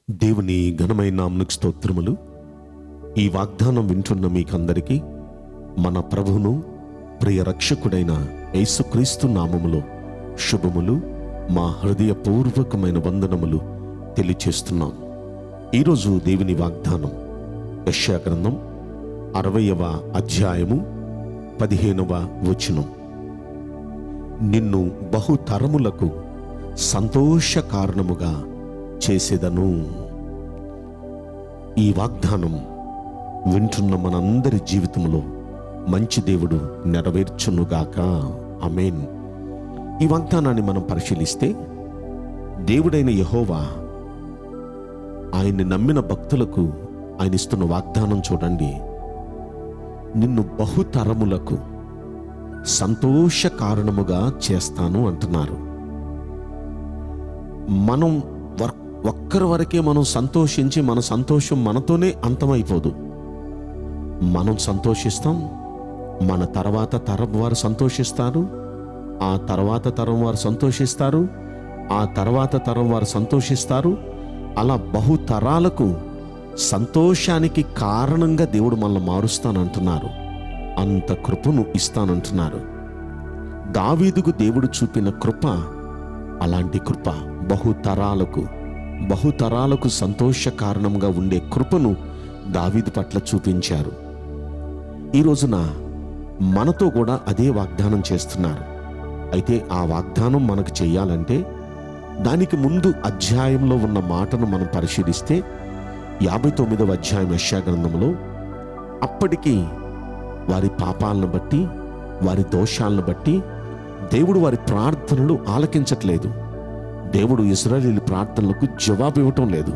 దేవుని ఘనమైన నామనికి స్తోత్రములు ఈ వాగ్దానం వింటున్న మీకందరికీ మన ప్రభువును ప్రియ రక్షకుడైన యేసుక్రీస్తు నామములో శుభములు మా హృదయపూర్వకమైన వందనములు తెలియచేస్తున్నాం ఈరోజు దేవుని వాగ్దానం యెషయా గ్రంథం అరవయవ అధ్యాయము పదిహేనవ వచనం నిన్ను బహుతరములకు సంతోష కారణముగా చేసేదను ఈ వాగ్దానం వింటున్న మనందరి జీవితంలో మంచి దేవుడు నెరవేర్చునుగాక అమేన్ ఈ వాగ్దానాన్ని మనం పరిశీలిస్తే దేవుడైన యహోవా ఆయన్ని నమ్మిన భక్తులకు ఆయన ఇస్తున్న వాగ్దానం చూడండి నిన్ను బహుతరములకు సంతోష కారణముగా చేస్తాను అంటున్నారు మనం వర్- ఒక్కరి వరకే మనం సంతోషించి మన సంతోషం మనతోనే అంతమైపోదు మనం సంతోషిస్తాం మన తర్వాత తరం వారు సంతోషిస్తారు ఆ తర్వాత తరం వారు సంతోషిస్తారు ఆ తర్వాత తరం వారు సంతోషిస్తారు అలా బహుతరాలకు సంతోషానికి కారణంగా దేవుడు మనల్ని మారుస్తానంటున్నారు అంత కృపను ఇస్తానంటున్నారు దావీదుకు దేవుడు చూపిన కృప అలాంటి కృప బహుతరాలకు బహుతరాలకు సంతోష కారణంగా ఉండే కృపను దావీదు పట్ల చూపించారు ఈ రోజున మనతో కూడా అదే వాగ్దానం చేస్తున్నారు అయితే ఆ వాగ్దానం మనకు చేయాలంటే దానికి ముందు అధ్యాయంలో ఉన్న మాటను మనం పరిశీలిస్తే యాభై తొమ్మిదవ అధ్యాయం యెషయా గ్రంథంలో అప్పటికి వారి పాపాలను బట్టి వారి దోషాలను బట్టి దేవుడు వారి ప్రార్థనలు ఆలకించట్లేదు దేవుడు ఇస్రాయేలీ ప్రార్థనలకు జవాబు ఇవ్వటం లేదు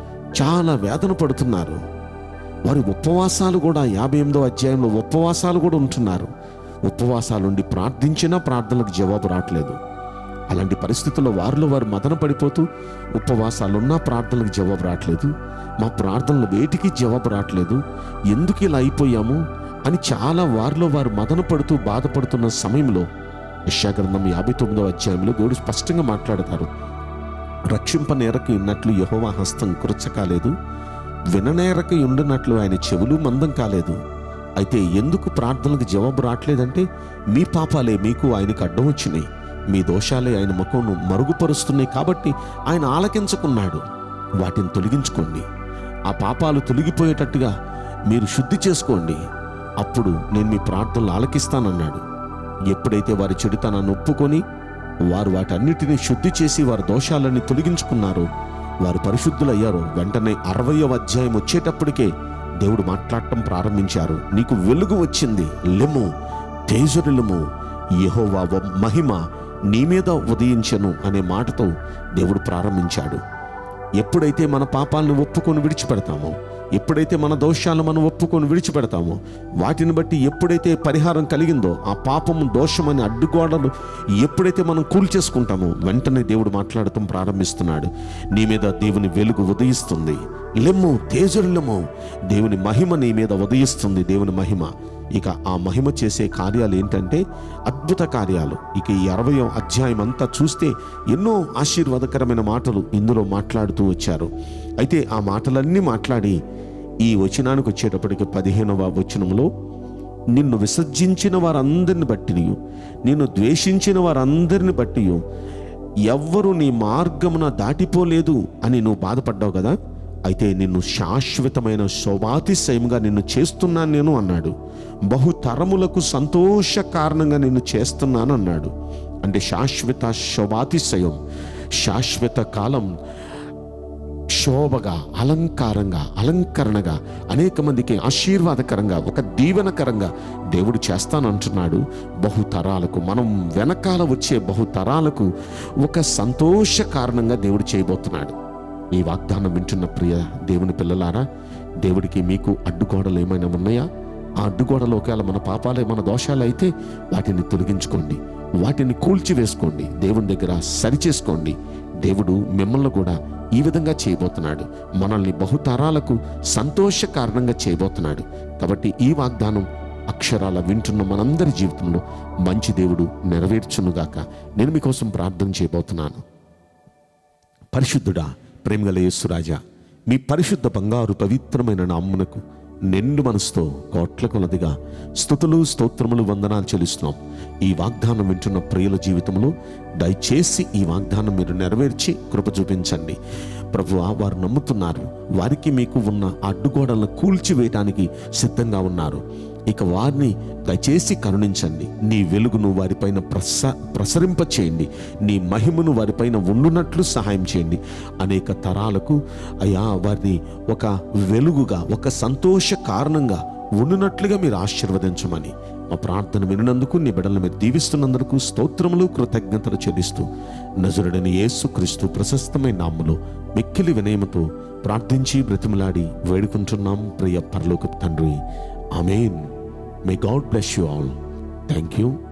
చాలా వేదన పడుతున్నారు వారి ఉపవాసాలు కూడా యాభై ఎనిమిదో అధ్యాయంలో ఉపవాసాలు కూడా ఉంటున్నారు ఉపవాసాలుండి ప్రార్థించినా ప్రార్థనలకు జవాబు రావట్లేదు అలాంటి పరిస్థితుల్లో వారిలో వారు మదన పడిపోతూ ఉపవాసాలున్నా ప్రార్థనలకు జవాబు రావట్లేదు మా ప్రార్థనలు వేటికి జవాబు రావట్లేదు ఎందుకు ఇలా అయిపోయాము అని చాలా వారిలో వారు మదన పడుతూ బాధపడుతున్న సమయంలో యశాగ్రంథం యాభై తొమ్మిదో అధ్యాయంలో దేవుడు స్పష్టంగా మాట్లాడతారు రక్షింపనేరకు ఉన్నట్లు యహోవా హస్తం కురచకాలేదు విననేరక ఉండినట్లు ఆయన చెవులు మందం కాలేదు అయితే ఎందుకు ప్రార్థనలకు జవాబు రావట్లేదంటే మీ పాపాలే మీకు ఆయనకు అడ్డం వచ్చినాయి మీ దోషాలే ఆయన ముఖంను మరుగుపరుస్తున్నాయి కాబట్టి ఆయన ఆలకించుకున్నాడు వాటిని తొలగించుకోండి ఆ పాపాలు తొలగిపోయేటట్టుగా మీరు శుద్ధి చేసుకోండి అప్పుడు నేను మీ ప్రార్థనలు ఆలకిస్తానన్నాడు ఎప్పుడైతే వారి చెడుతనాన్ని ఒప్పుకొని వారు వాటన్నిటినీ శుద్ధి చేసి వారి దోషాలన్నీ తొలగించుకున్నారో వారు పరిశుద్ధులయ్యారో వెంటనే అరవయవ అధ్యాయం వచ్చేటప్పటికే దేవుడు మాట్లాడటం ప్రారంభించారు నీకు వెలుగు వచ్చింది లెము తేజరులము యెహోవా వ- మహిమ నీ మీద ఉదయించను అనే మాటతో దేవుడు ప్రారంభించాడు ఎప్పుడైతే మన పాపాలను ఒప్పుకొని విడిచిపెడతామో ఎప్పుడైతే మన దోషాలను మనం ఒప్పుకొని విడిచిపెడతామో వాటిని బట్టి ఎప్పుడైతే పరిహారం కలిగిందో ఆ పాపము దోషమని అడ్డుగోడలు ఎప్పుడైతే మనం కూల్చేసుకుంటామో వెంటనే దేవుడు మాట్లాడటం ప్రారంభిస్తున్నాడు నీ మీద దేవుని వెలుగు ఉదయిస్తుంది లెమ్ము తేజరులెమ్ము దేవుని మహిమ నీ మీద ఉదయిస్తుంది దేవుని మహిమ ఇక ఆ మహిమ చేసే కార్యాలు ఏంటంటే అద్భుత కార్యాలు ఇక ఈ అరవై అధ్యాయం అంతా చూస్తే ఎన్నో ఆశీర్వాదకరమైన మాటలు ఇందులో మాట్లాడుతూ వచ్చారు అయితే ఆ మాటలన్నీ మాట్లాడి ఈ వచనానికి వచ్చేటప్పటికి పదిహేనవ వచనంలో నిన్ను విసర్జించిన వారందరిని బట్టి నిన్ను ద్వేషించిన వారందరిని బట్టి ఎవ్వరు నీ మార్గమున దాటిపోలేదు అని నువ్వు బాధపడ్డావు కదా అయితే నిన్ను శాశ్వతమైన శోభాతిశయంగా నిన్ను చేస్తున్నాను నేను అన్నాడు బహుతరములకు సంతోష కారణంగా నిన్ను చేస్తున్నాను అన్నాడు అంటే శాశ్వత శోభాతిశయం శాశ్వత కాలం శోభగా అలంకారంగా అలంకరణగా అనేక మందికి ఆశీర్వాదకరంగా ఒక దీవెనకరంగా దేవుడు చేస్తానంటున్నాడు బహుతరాలకు మనం వెనకాల వచ్చే బహుతరాలకు ఒక సంతోష కారణంగా దేవుడు చేయబోతున్నాడు ఈ వాగ్దానం వింటున్న ప్రియ దేవుని పిల్లలారా దేవుడికి మీకు అడ్డుగోడలు ఏమైనా ఉన్నాయా ఆ అడ్డుగోడలు ఒకవేళ మన పాపాలే మన దోషాలు అయితే వాటిని తొలగించుకోండి వాటిని కూల్చివేసుకోండి దేవుని దగ్గర సరిచేసుకోండి దేవుడు మిమ్మల్ని కూడా ఈ విధంగా చేయబోతున్నాడు మనల్ని బహుతరాలకు సంతోష కారణంగా చేయబోతున్నాడు కాబట్టి ఈ వాగ్దానం అక్షరాల వింటున్న మనందరి జీవితంలో మంచి దేవుడు నెరవేర్చునుగాక నేను మీకోసం ప్రార్థన చేయబోతున్నాను పరిశుద్ధుడా ప్రేమగల యేసురాజా మీ పరిశుద్ధ బంగారు పవిత్రమైన నామ్మునకు నిండు మనసుతో కోట్ల కొలదిగా స్థుతులు స్తోత్రములు వందనాలు చెల్లిస్తున్నాం ఈ వాగ్దానం వింటున్న ప్రియుల జీవితంలో దయచేసి ఈ వాగ్దానం మీరు నెరవేర్చి కృప చూపించండి ప్రభు వారు నమ్ముతున్నారు వారికి మీకు ఉన్న అడ్డుగోడలను కూల్చివేయటానికి సిద్ధంగా ఉన్నారు ఇక వారిని దయచేసి కరుణించండి నీ వెలుగును వారిపైన ప్రస ప్రసరింప చేయండి నీ మహిమను వారిపైన ఉండునట్లు సహాయం చేయండి అనేక తరాలకు అయా వారిని ఒక వెలుగుగా ఒక సంతోష కారణంగా ఉండునట్లుగా మీరు ఆశీర్వదించమని మా ప్రార్థన వినినందుకు నీ బిడ్డలను మీరు దీవిస్తున్నందుకు స్తోత్రములు కృతజ్ఞతలు చెల్లిస్తూ నజరుడని యేసు క్రీస్తు ప్రశస్తమైన నామములో మిక్కిలి వినయముతో ప్రార్థించి బ్రతిమలాడి వేడుకుంటున్నాం ప్రియ పరలోక తండ్రి amen may God bless you all thank you